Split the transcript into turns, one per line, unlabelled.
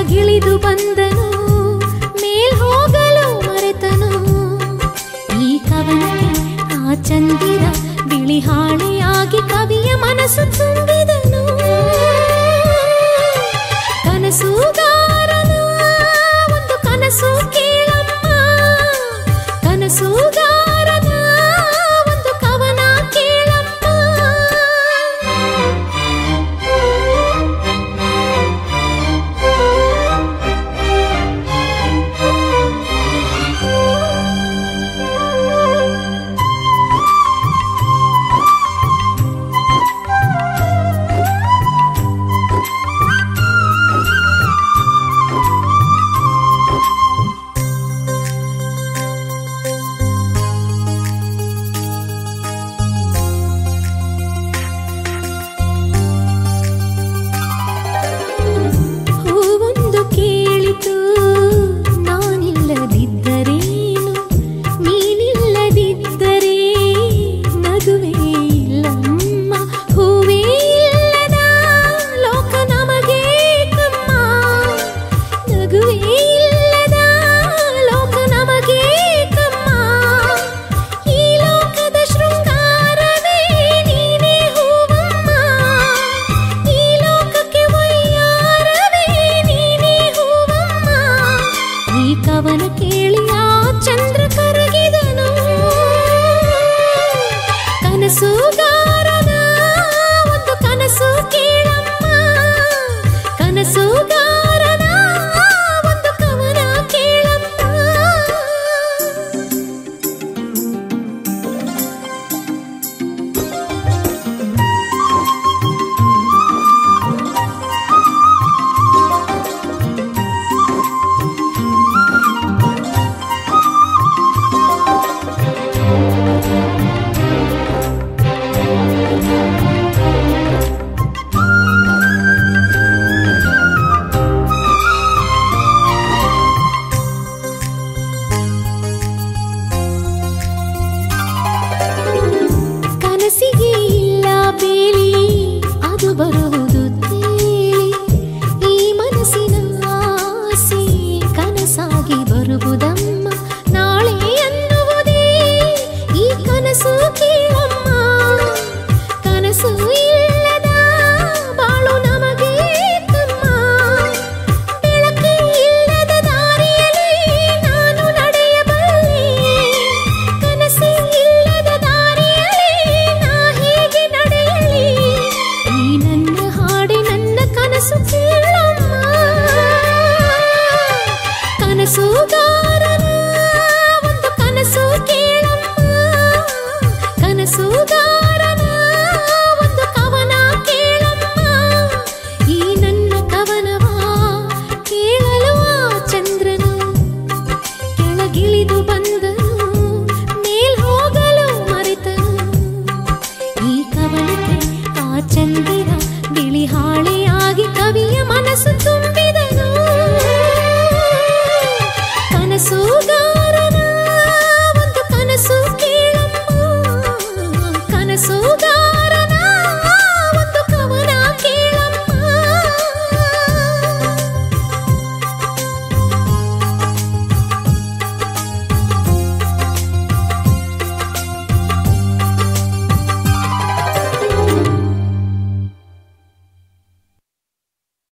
ಕೆಳಗಿಳಿದು ಬಂದನು ಮೇಲ್ ಹೋಗಲು ಮರೆತನು ಈ ಕವನಕ್ಕೆ ಆ ಚಂದಿರ ಬಿಳಿ ಹಾಳೆಯಾಗಿ ಕವಿಯ ಮನಸ್ಸು ತುಂಬಿದನು ಕನಸುಗಾರನ ಒಂದು ಕನಸು ಕೇಳಮ್ಮ ಕನಸುಗಾರನ ಒಂದು ಕವನ ಕೇಳಮ್ಮ ಹೂವೊಂದು ಕೇಳಿತು ನಾನಿಲ್ಲದಿದ್ದರೇನು ನೀನಿಲ್ಲದಿದ್ದರೆ ನಗುವೇ ಇಲ್ಲಮ್ಮ ಹೂವೇ ಇಲ್ಲದ ಲೋಕ ನಮಗೆ ಕಮ್ಮ ನಗುವೇ ಇಲ್ಲದ ಲೋಕ ನಮಗೆ ಕಮ್ಮ ಈ ಲೋಕದ ಶೃಂಗಾರವೇ ನೀನೇ ಹೂವಮ್ಮ ಈ ಲೋಕಕ್ಕೆ ವಯ್ಯಾರವೇ ನೀನೇ ಹೂವಮ್ಮ ಈ ಕವನ ಕೇಳಿ ಆ ಚಂದ್ರ ಕರಗಿದನು ಕನಸುಗಾರನ ಒಂದು ಕನಸು ಕೇಳಮ್ಮ ಕನಸುಗಾರನ ಒಂದು ಕವನ ಕೇಳಮ್ಮ ಕನಸಿಗೆ ಇಲ್ಲ ಬೇಲಿ ಅದು ಬರುವುದು ತೇಲಿ ಈ ಮನಸ್ಸಿನ ಆಸೆ ಕನಸಾಗಿ ಬರುವುದಮ್ಮ ನಾಳೆ ಅನ್ನುವುದೇ ಈ ಕನಸು ಕೇಳಮ್ಮ ಕನಸು ಇಲ್ಲದ ಬಾಳು ನಮಗೆ ಕಮ್ಮ ಬೆಳಕೇ ಇಲ್ಲದ ದಾರಿಯಲ್ಲಿ ನಾನು ನಡೆಯಬಲ್ಲೆ ಕನಸೇ ಇಲ್ಲದ ದಾರಿಯಲ್ಲಿ ನಾ ಹೇಗೆ ನಡೆಯಲಿ ಈ ನನ್ನ ಹಾಡಿ ನನ್ನ ಕನಸು ಕೇಳಮ್ಮ ಕನಸುಗಾರನ ಒಂದು ಕನಸು ಕೇಳಮ್ಮ ಕನಸುಗಾರನ ಒಂದು ಕವನ ಕೇಳಮ್ಮ ಈ ನನ್ನ ಕವನವ ಕೇಳಲು ಆ ಚಂದ್ರನು ಕೆಳಗಿಳಿದು ಬಂದನು ಮೇಲ್ ಹೋಗಲು ಮರೆತನು ಈ ಕವನಕ್ಕೆ ಆ ಚಂದಿರ ಬಿಳಿ ಹಾಳೆಯಾಗಿ ಕವಿಯ ಮನಸ್ಸು